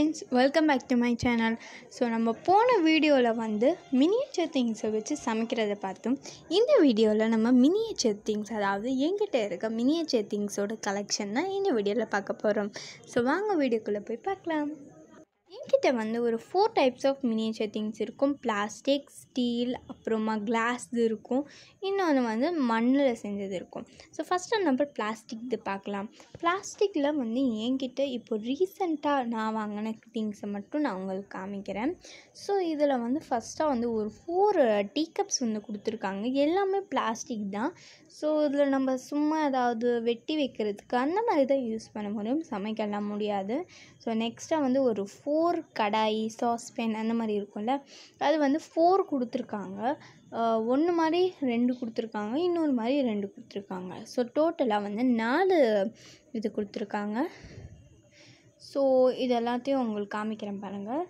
Friends welcome back to my channel so நம்ம போன வீடியோவில் வந்து மினியேச்சர் திங்ஸை வச்சு சமைக்கிறத பார்த்தோம் இந்த வீடியோவில் நம்ம மினியேச்சர் திங்ஸ் அதாவது எங்கிட்ட இருக்க மினியேச்சர் திங்ஸோட கலெக்ஷன் தான் இந்த வீடியோவில் பார்க்க போகிறோம் ஸோ வாங்க வீடியோக்குள்ளே போய் பார்க்கலாம் என்கிட்ட வந்து ஒரு four types of miniature things இருக்கும் பிளாஸ்டிக் ஸ்டீல் அப்புறமா கிளாஸ் இருக்கும் இன்னொன்று வந்து மண்ணில் செஞ்சது இருக்கும் ஸோ ஃபஸ்ட்டு நம்ம பிளாஸ்டிக் இது பார்க்கலாம் பிளாஸ்டிக்கில் வந்து என்கிட்ட இப்போ ரீசெண்டாக நான் வாங்கின திங்ஸை மட்டும் நான் உங்களுக்கு காமிக்கிறேன் ஸோ இதில் வந்து ஃபஸ்ட்டாக வந்து ஒரு ஃபோர் டீ கப்ஸ் வந்து கொடுத்துருக்காங்க எல்லாமே பிளாஸ்டிக் தான் ஸோ இதில் நம்ம சும்மா ஏதாவது வெட்டி வைக்கிறதுக்கு அந்த மாதிரி தான் யூஸ் பண்ண முடியும் சமைக்கலாம் முடியாது ஸோ நெக்ஸ்ட்டாக வந்து ஒரு ஃபோர் கடாய் சாஸ்பேன் அந்த மாதிரி இருக்கும்ல அது வந்து ஃபோர் கொடுத்துருக்காங்க ஒன்று மாதிரி ரெண்டு கொடுத்துருக்காங்க இன்னொரு மாதிரி ரெண்டு கொடுத்துருக்காங்க ஸோ டோட்டலாக வந்து நாலு இது கொடுத்துருக்காங்க ஸோ இது எல்லாத்தையும் உங்களுக்கு காமிக்கிறேன் பாருங்கள்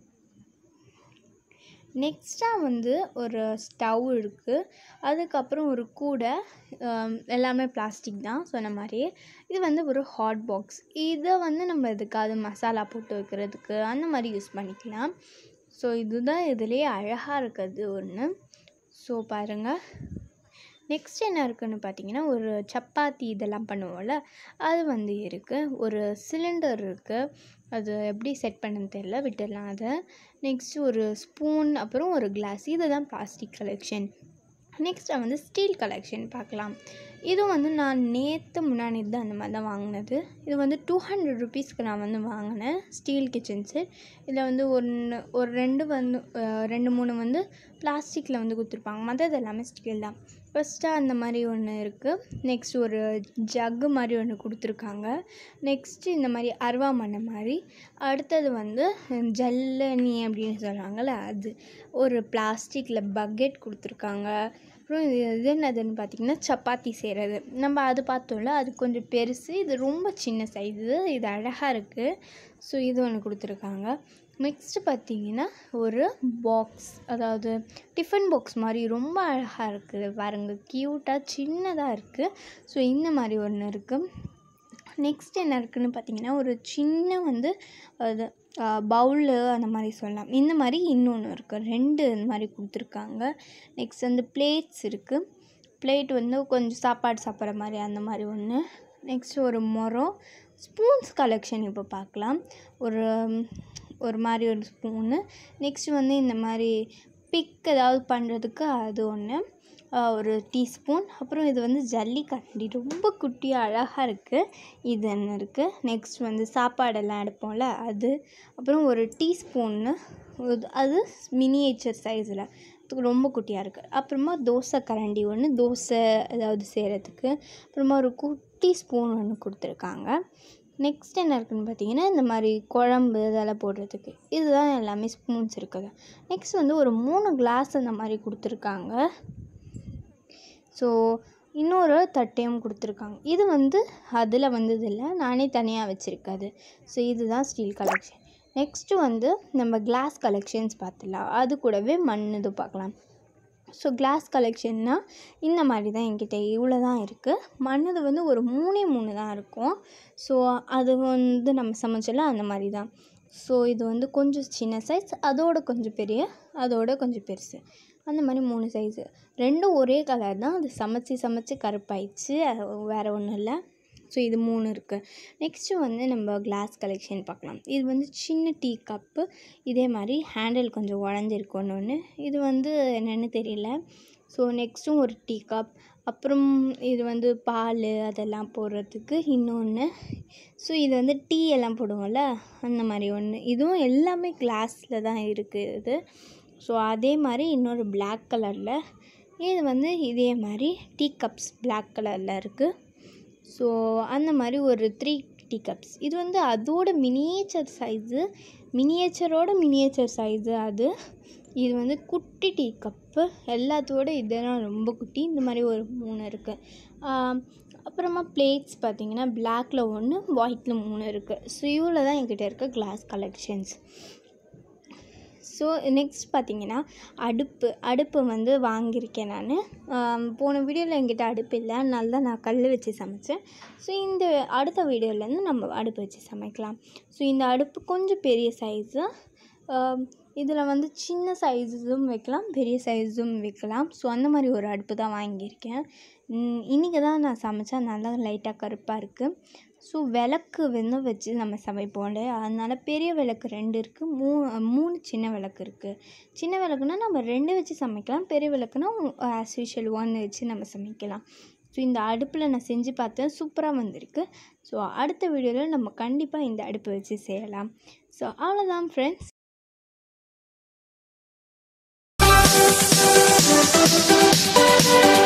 நெக்ஸ்ட்டாக வந்து ஒரு ஸ்டவ் இருக்குது அதுக்கப்புறம் ஒரு கூடை எல்லாமே பிளாஸ்டிக் தான் சொன்ன மாதிரி இது வந்து ஒரு ஹாட் பாக்ஸ் இதை வந்து நம்ம எதுக்காவது மசாலா போட்டு வைக்கிறதுக்கு அந்த மாதிரி யூஸ் பண்ணிக்கலாம் ஸோ இதுதான் இதுலேயே அழகாக இருக்கிறது ஒன்று ஸோ பாருங்கள் நெக்ஸ்ட் என்ன இருக்குதுன்னு பார்த்தீங்கன்னா ஒரு சப்பாத்தி இதெல்லாம் பண்ணுவோம்ல அது வந்து இருக்குது ஒரு சிலிண்டர் இருக்குது அது எப்படி செட் பண்ணன்னு தெரில விட்டுடலாம் அதை நெக்ஸ்ட்டு ஒரு ஸ்பூன் அப்புறம் ஒரு கிளாஸ் இது தான் பிளாஸ்டிக் கலெக்ஷன் நெக்ஸ்ட்டாக வந்து ஸ்டீல் கலெக்ஷன் பார்க்கலாம் இதுவும் வந்து நான் நேற்று முன்னாடி தான் அந்த மாதிரி தான் வாங்கினது இது வந்து டூ ஹண்ட்ரட் ருபீஸ்க்கு நான் வந்து வாங்கினேன் ஸ்டீல் கிச்சன் செட் இதில் வந்து ஒன்று ஒரு ரெண்டு வந்து ரெண்டு மூணு வந்து பிளாஸ்டிக்கில் வந்து கொடுத்துருப்பாங்க மற்றது எல்லாமே ஸ்டீல் தான் ஃபஸ்ட்டாக அந்த மாதிரி ஒன்று இருக்குது நெக்ஸ்ட் ஒரு ஜக்கு மாதிரி ஒன்று கொடுத்துருக்காங்க நெக்ஸ்ட்டு இந்த மாதிரி அருவாமனை மாதிரி அடுத்தது வந்து ஜல்லனி அப்படின்னு சொல்கிறாங்கள்ல அது ஒரு பிளாஸ்டிக்கில் பக்கெட் கொடுத்துருக்காங்க அப்புறம் இது இது என்னதுன்னு பார்த்திங்கன்னா சப்பாத்தி செய்கிறது நம்ம அது பார்த்தோம்ல அது கொஞ்சம் பெருசு இது ரொம்ப சின்ன சைஸு இது அழகாக இருக்குது ஸோ இது ஒன்று கொடுத்துருக்காங்க நெக்ஸ்ட்டு பார்த்தீங்கன்னா ஒரு பாக்ஸ் அதாவது டிஃபன் பாக்ஸ் மாதிரி ரொம்ப அழகாக இருக்குது பாருங்க க்யூட்டாக சின்னதாக இருக்குது ஸோ இந்த மாதிரி ஒன்று இருக்குது நெக்ஸ்ட் என்ன இருக்குதுன்னு பார்த்தீங்கன்னா ஒரு சின்ன வந்து அது பவுலு அந்த மாதிரி சொல்லலாம் இந்த மாதிரி இன்னொன்று இருக்குது ரெண்டு இந்த மாதிரி கொடுத்துருக்காங்க நெக்ஸ்ட் வந்து பிளேட்ஸ் இருக்குது பிளேட் வந்து கொஞ்சம் சாப்பாடு சாப்பிட்ற மாதிரி அந்த மாதிரி ஒன்று நெக்ஸ்ட் ஒரு முறம் ஸ்பூன்ஸ் கலெக்ஷன் இப்போ பார்க்கலாம் ஒரு ஒரு மாதிரி ஒரு ஸ்பூனு நெக்ஸ்ட் வந்து இந்த மாதிரி பிக் ஏதாவது பண்ணுறதுக்கு அது ஒன்று ஒரு டீஸ்பூன் அப்புறம் இது வந்து ஜல்லிக்கரண்டி ரொம்ப குட்டியாக அழகாக இருக்குது இது ஒன்று இருக்குது நெக்ஸ்ட் வந்து சாப்பாடெல்லாம் எடுப்போம்ல அது அப்புறம் ஒரு டீஸ்பூன்னு அது மினியேச்சர் சைஸில் ரொம்ப குட்டியாக இருக்குது அப்புறமா தோசை கரண்டி ஒன்று தோசை ஏதாவது செய்கிறதுக்கு அப்புறமா ஒரு குட்டி ஸ்பூன் ஒன்று கொடுத்துருக்காங்க நெக்ஸ்ட் என்ன இருக்குதுன்னு பார்த்தீங்கன்னா இந்த மாதிரி குழம்பு இதெல்லாம் போடுறதுக்கு இதுதான் எல்லாமே ஸ்பூன்ஸ் இருக்குது நெக்ஸ்ட் வந்து ஒரு மூணு கிளாஸ் அந்த மாதிரி கொடுத்துருக்காங்க ஸோ இன்னொரு தட்டையும் கொடுத்துருக்காங்க இது வந்து அதில் வந்தது இல்லை நானே தனியாக வச்சுருக்காது ஸோ இதுதான் ஸ்டீல் கலெக்ஷன் நெக்ஸ்ட்டு வந்து நம்ம கிளாஸ் கலெக்ஷன்ஸ் பார்த்துலாம் அது கூடவே மண் இது பார்க்கலாம் ஸோ கிளாஸ் கலெக்ஷன்னா இந்த மாதிரி தான் என்கிட்ட இவ்வளோ தான் இருக்குது மண்ணது வந்து ஒரு மூணே மூணு தான் இருக்கும் ஸோ அது வந்து நம்ம சமைச்சலாம் அந்த மாதிரி தான் ஸோ இது வந்து கொஞ்சம் சின்ன சைஸ் அதோட கொஞ்சம் பெரிய அதோட கொஞ்சம் பெருசு அந்த மாதிரி மூணு சைஸு ரெண்டும் ஒரே கலர் தான் அது சமைச்சி சமைச்சி கருப்பாயிடுச்சு வேறு ஒன்றும் இல்லை ஸோ இது மூணு இருக்குது நெக்ஸ்ட்டு வந்து நம்ம கிளாஸ் கலெக்ஷன் பார்க்கலாம் இது வந்து சின்ன டீ கப்பு இதே மாதிரி ஹேண்டில் கொஞ்சம் உடஞ்சிருக்கு ஒன்று ஒன்று இது வந்து என்னென்னு தெரியல ஸோ நெக்ஸ்ட்டும் ஒரு டீ கப் அப்புறம் இது வந்து பால் அதெல்லாம் போடுறதுக்கு இன்னொன்று ஸோ இது வந்து டீ எல்லாம் போடுவோம்ல அந்த மாதிரி ஒன்று இதுவும் எல்லாமே கிளாஸில் தான் இருக்குது இது ஸோ அதே மாதிரி இன்னொரு பிளாக் கலரில் இது வந்து இதே மாதிரி டீ கப்ஸ் பிளாக் கலரில் இருக்குது ஸோ அந்த மாதிரி ஒரு த்ரீ டீ கப்ஸ் இது வந்து அதோட மினியேச்சர் சைஸு மினியேச்சரோட மினியேச்சர் சைஸு அது இது வந்து குட்டி டீ கப்பு எல்லாத்தோட இதெல்லாம் ரொம்ப குட்டி இந்த மாதிரி ஒரு மூணு இருக்குது அப்புறமா பிளேட்ஸ் பார்த்திங்கன்னா பிளாக்கில் ஒன்று ஒயிட்டில் மூணு இருக்குது ஸோ இவ்வளோ தான் என்கிட்ட இருக்க கிளாஸ் கலெக்ஷன்ஸ் ஸோ நெக்ஸ்ட் பார்த்தீங்கன்னா அடுப்பு அடுப்பு வந்து வாங்கியிருக்கேன் நான் போன வீடியோவில் என்கிட்ட அடுப்பு இல்லை அதனால தான் நான் கல் வச்சு சமைச்சேன் ஸோ இந்த அடுத்த வீடியோலேருந்து நம்ம அடுப்பு வச்சு சமைக்கலாம் ஸோ இந்த அடுப்பு கொஞ்சம் பெரிய சைஸு இதில் வந்து சின்ன சைஸும் வைக்கலாம் பெரிய சைஸும் வைக்கலாம் ஸோ அந்த மாதிரி ஒரு அடுப்பு தான் வாங்கியிருக்கேன் இன்றைக்கி தான் நான் சமைச்சேன் நல்லா லைட்டாக கருப்பாக இருக்குது ஸோ விளக்கு வந்து வச்சு நம்ம சமைப்போம் இல்லையா அதனால் பெரிய விளக்கு ரெண்டு இருக்குது மூ மூணு சின்ன விளக்கு இருக்குது சின்ன விளக்குனா நம்ம ரெண்டு வச்சு சமைக்கலாம் பெரிய விளக்குனா ஆஸ் யூஷுவல் ஒன்று வச்சு நம்ம சமைக்கலாம் ஸோ இந்த அடுப்பில் நான் செஞ்சு பார்த்தேன் சூப்பராக வந்திருக்கு ஸோ அடுத்த வீடியோவில் நம்ம கண்டிப்பாக இந்த அடுப்பு வச்சு செய்யலாம் ஸோ அவ்வளோதான் ஃப்ரெண்ட்ஸ் Thank you.